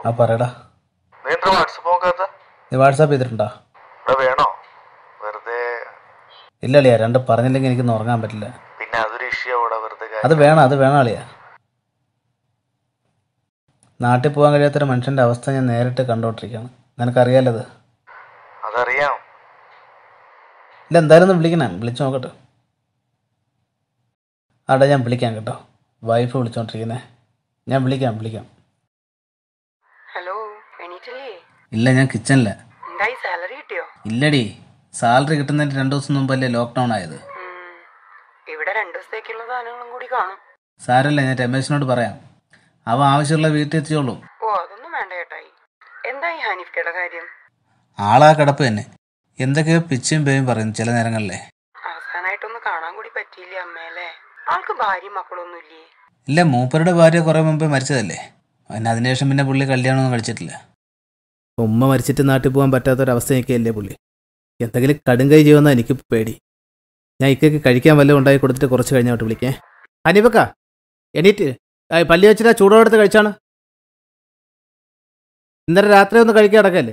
ആ പറയടാ നീ എന്താ വാട്സപ്പ് നോക്കാത്ത നീ വാട്സാപ്പ് ചെയ്തിട്ടുണ്ടോ ഇവിടെ വേണോ വെറുതെ ഇല്ല അളിയാ രണ്ട് പറഞ്ഞില്ലെങ്കിൽ എനിക്കൊന്നും ഉറങ്ങാൻ പറ്റില്ല പിന്നെ അതൊരു ഇഷ്യൂ അവിടെ വെറുതെ കാര്യം. അത് വേണം അത് വേണം അളിയാ നാട്ടിൽ പോകാൻ കഴിയാത്തൊരു മനുഷ്യൻ്റെ അവസ്ഥ ഞാൻ നേരിട്ട് കണ്ടോണ്ടിരിക്കുകയാണ് നിനക്കറിയാലത് അതറിയാം ഇല്ല എന്തായാലും ഒന്ന് വിളിക്കണേ വിളിച്ചു നോക്കട്ടെ ആടെ ഞാൻ വിളിക്കാം കേട്ടോ വൈഫ് വിളിച്ചോണ്ടിരിക്കുന്നേ ഞാൻ വിളിക്കാം വിളിക്കാം ഹലോ എണീറ്റില്ലേ ഇല്ല ഞാൻ കിച്ചണില്ല എന്തായി സാലറി കിട്ടിയോ ഇല്ലടി സാലറി കിട്ടുന്നതിന് രണ്ട് ദിവസം മുമ്പല്ലേ ലോക്ക്ഡൗൺ ആയത് ഉം. ഇവിടെ രണ്ടു ദിവസത്തേക്കുള്ള സാധനങ്ങളും കൂടി കാണും സാരല്ല ഞാൻ രമേശിനോട് പറയാം അവ ആവശ്യമുള്ള വീട്ടിൽ എത്തിച്ചോളൂ ഓ അതൊന്നും വേണ്ട ചേട്ടായി എന്തായി ഹനീഫ്ക്കയുടെ കാര്യം ആളാ കിടപ്പ് തന്നെ എന്തൊക്കെയോ പിച്ചും പേയും പറയും ചില നേരങ്ങളിലെ അവസാനായിട്ടൊന്ന് കാണാൻ കൂടി പറ്റിയില്ലേ അമ്മയല്ലേ ആൾക്ക് ഭാര്യയും മക്കളൊന്നും ഇല്ലേ ഇല്ല മൂപ്പരുടെ ഭാര്യ കുറെ മുമ്പേ മരിച്ചതല്ലേ പിന്നെ അതിനുശേഷം പിന്നെ പുള്ളി കല്യാണമൊന്നും കഴിച്ചിട്ടില്ല ഉമ്മ മരിച്ചിട്ട് നാട്ടിൽ പോകാൻ പറ്റാത്തൊരവസ്ഥയൊക്കെയല്ലേ പുള്ളി എന്തെങ്കിലും കടുങ്കൈ ചെയ്യുമെന്നാ എനിക്ക് പേടി ഞാൻ ഇക്കയ്ക്ക് കഴിക്കാൻ വല്ലതും ഉണ്ടാക്കി കൊടുത്തിട്ട് കുറച്ച് കഴിഞ്ഞോട്ട് വിളിക്കേ അനിപ്പക്ക എണീറ്റ് ആ, പല്ലി വെച്ചിട്ട് ചൂടോടെടുത്ത് കഴിച്ചാണ് ഇന്നലെ രാത്രി ഒന്ന് കഴിക്കാൻ അടക്കല്ലേ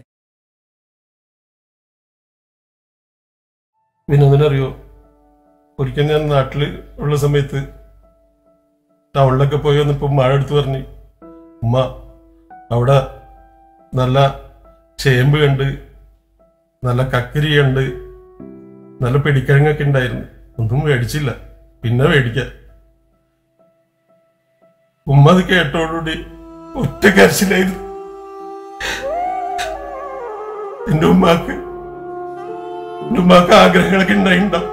വിനോദനറിയോ ഒരിക്കൽ ഞാൻ നാട്ടിൽ ഉള്ള സമയത്ത് ടൗണിലൊക്കെ പോയി വന്നപ്പോൾ മഴ എടുത്ത് പറഞ്ഞു ഉമ്മ അവിടെ നല്ല ചേമ്പ് കണ്ട് നല്ല കക്കരിയുണ്ട് നല്ല പിടിക്കിഴങ്ങൊക്കെ ഉണ്ടായിരുന്നു ഒന്നും മേടിച്ചില്ല പിന്നെ മേടിക്കാം ഉമ്മ അത് കേട്ടോടുകൂടി ഒറ്റ കരച്ചിലായിരുന്നു എന്റെ ഉമ്മാക്ക് എന്റെ ഉമ്മാക്ക് ആഗ്രഹങ്ങളൊക്കെ ഉണ്ടായിട്ടുണ്ടാവും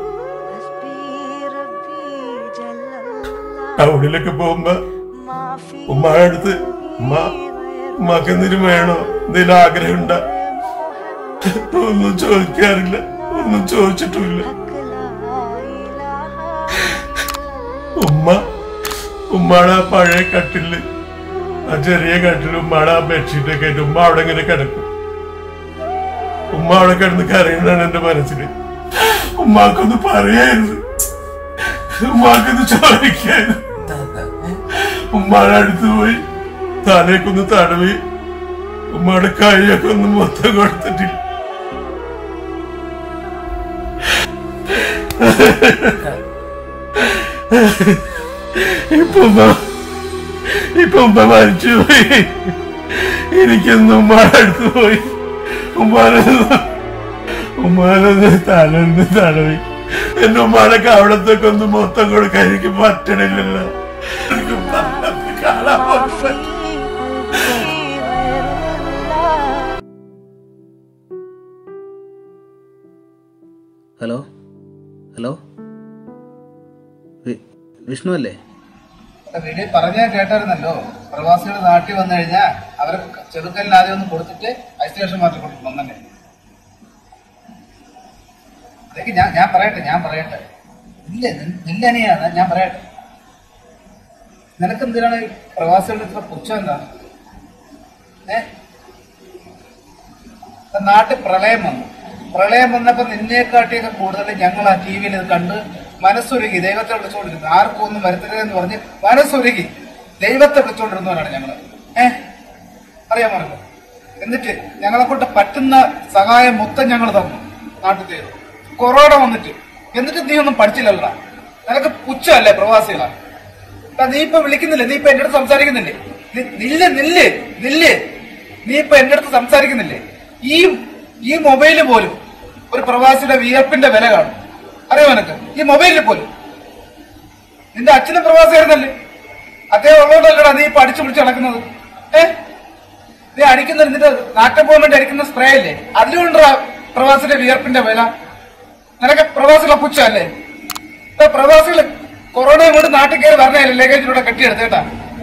ടൗണിലൊക്കെ പോകുമ്പോ ഉമ്മാടെ അടുത്ത് ഉമ്മ ഉമ്മാക്ക് എന്തെങ്കിലും വേണോ എന്തെങ്കിലും ആഗ്രഹം ഉണ്ടോ ഒന്നും ചോദിക്കാറില്ല ഒന്നും ചോദിച്ചിട്ടുമില്ല ഉമ്മ ഉമ്മാടെ ആ പഴയ കട്ടില് ആ ചെറിയ കട്ടില് ഉമ്മാടെ ആ ബെഡ്ഷീറ്റ് ഒക്കെ ആയിട്ട് ഉമ്മ അവിടെ ഇങ്ങനെ കിടക്കും ഉമ്മ അവിടെ കിടന്ന് കരയുന്നതാണ് എന്റെ മനസ്സിൽ ഉമ്മാക്കൊന്ന് പറയായിരുന്നു ഉമ്മാക്കൊന്ന് ചോദിക്കായിരുന്നു ഉമ്മാടെ അടുത്ത് പോയി തലയൊക്കൊന്ന് തടവി ഉമ്മയുടെ കൈയൊക്കെ ഒന്ന് മൊത്തം കൊടുത്തിട്ടില്ല ഇപ്പൊ ഉമ്മ ഇപ്പൊ ഉമ്മ മരിച്ചു പോയി എനിക്കൊന്ന് ഉമ്മയുടെ അടുത്ത് പോയി ഉമ്മാനൊന്ന് ഉമ്മാനൊന്ന് തലൊന്ന് തടവി എന്റെ ഉമ്മാനൊക്കെ അവിടത്തേക്ക് ഒന്ന് മൊത്തം കൊടുക്കാൻ എനിക്ക് പറ്റണില്ലല്ലോ എനിക്ക് പണ്ടത്തെ കാണാൻ പറ്റില്ല. ഹലോ ഹലോ വി- വിഷ്ണു അല്ലേ വീട്ടിൽ പറഞ്ഞ കേട്ടായിരുന്നല്ലോ പ്രവാസികൾ നാട്ടിൽ വന്നു കഴിഞ്ഞാൽ അവരെ ചെറുക്കലിന് ആദ്യം ഒന്ന് കൊടുത്തിട്ട് ഐസൊലേഷൻ മാറ്റി കൊടുക്കണം തന്നെ അതൊക്കെ ഞാൻ ഞാൻ പറയട്ടെ ഞാൻ പറയട്ടെ ഇല്ല നില്ലനിയാണ് ഞാൻ പറയട്ടെ നിനക്ക് എന്തിനാണ് ഈ പ്രവാസികളുടെ ഇത്ര പുച്ഛം എന്താ ഏ ഇപ്പൊ നാട്ടിൽ പ്രളയം വന്നു പ്രളയം വന്നപ്പോ നിന്നെക്കാട്ടിയൊക്കെ കൂടുതൽ ഞങ്ങൾ ആ ടി വിയിൽ ഇത് കണ്ട് മനസ്സുരുകി ദൈവത്തെ വിളിച്ചുകൊണ്ടിരുന്നു ആർക്കും ഒന്നും വരുത്തരുതെന്ന് പറഞ്ഞ് മനസ്സുരുകി ദൈവത്തെ വിളിച്ചുകൊണ്ടിരുന്നവരാണ് ഞങ്ങൾ ഏഹ് അറിയാമോ നിനക്ക്? എന്നിട്ട് ഞങ്ങളെ കൊണ്ട് പറ്റുന്ന സഹായം മൊത്തം ഞങ്ങൾ തന്നു നാട്ടിൽ ചെയ്തു കൊറോണ വന്നിട്ട് എന്നിട്ട് നീ ഒന്നും പഠിച്ചില്ലല്ലടാ നിനക്ക് പുച്ഛമല്ലേ പ്രവാസികളാ എടാ, നീ ഇപ്പൊ വിളിക്കുന്നില്ലേ നീ ഇപ്പൊ എന്റെ അടുത്ത് സംസാരിക്കുന്നില്ലേ നി- നില്ല് നില്ല് നില്ല് നീ ഇപ്പൊ എന്റെ അടുത്ത് സംസാരിക്കുന്നില്ലേ ഈ ഈ മൊബൈലിൽ പോലും ഒരു പ്രവാസിയുടെ വിയർപ്പിന്റെ വില കാണും അറിയോ നിനക്ക് ഈ മൊബൈലിൽ പോലും നിന്റെ അച്ഛനും പ്രവാസിയായിരുന്നല്ലേ അദ്ദേഹം ഉള്ളതുകൊണ്ടല്ലടാ നീ ഇപ്പൊ അടിച്ചു പിടിച്ച് നടക്കുന്നത് ഏ നീ അടിക്കുന്ന നിന്റെ നാട്ടിൽ പോകാൻ വേണ്ടി അടിക്കുന്ന സ്പ്രേ അല്ലേ അതിലുകൊണ്ടാ പ്രവാസിയുടെ വിയർപ്പിന്റെ വില നിനക്ക് പ്രവാസികളെ പുച്ഛല്ലേ ഇപ്പൊ പ്രവാസികൾ കൊറോണയും കൊണ്ട് നാട്ടിൽ കയറി പറഞ്ഞല്ലേ ലഗേജിലൂടെ കെട്ടിയെടുത്തേട്ടാ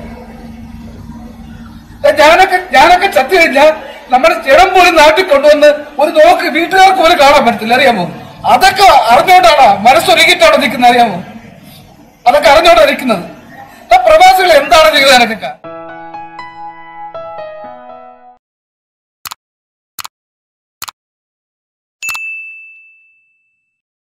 ഏ, ഞാനൊക്കെ ഞാനൊക്കെ ചത്തു കഴിഞ്ഞാൽ നമ്മുടെ ജനം പോലും നാട്ടിൽ കൊണ്ടുവന്ന് ഒരു നോക്ക് വീട്ടുകാർക്ക് പോലും കാണാൻ പറ്റത്തില്ല അറിയാമോ അതൊക്കെ അറിഞ്ഞോണ്ടാണ് മനസ്സൊരുക്കിട്ടാണ് നിൽക്കുന്നത് അറിയാമോ അതൊക്കെ അറിഞ്ഞോണ്ടാണ് നിൽക്കുന്നത് പ്രവാസികൾ എന്താണ് ചെയ്തത് എനക്കൊക്കെ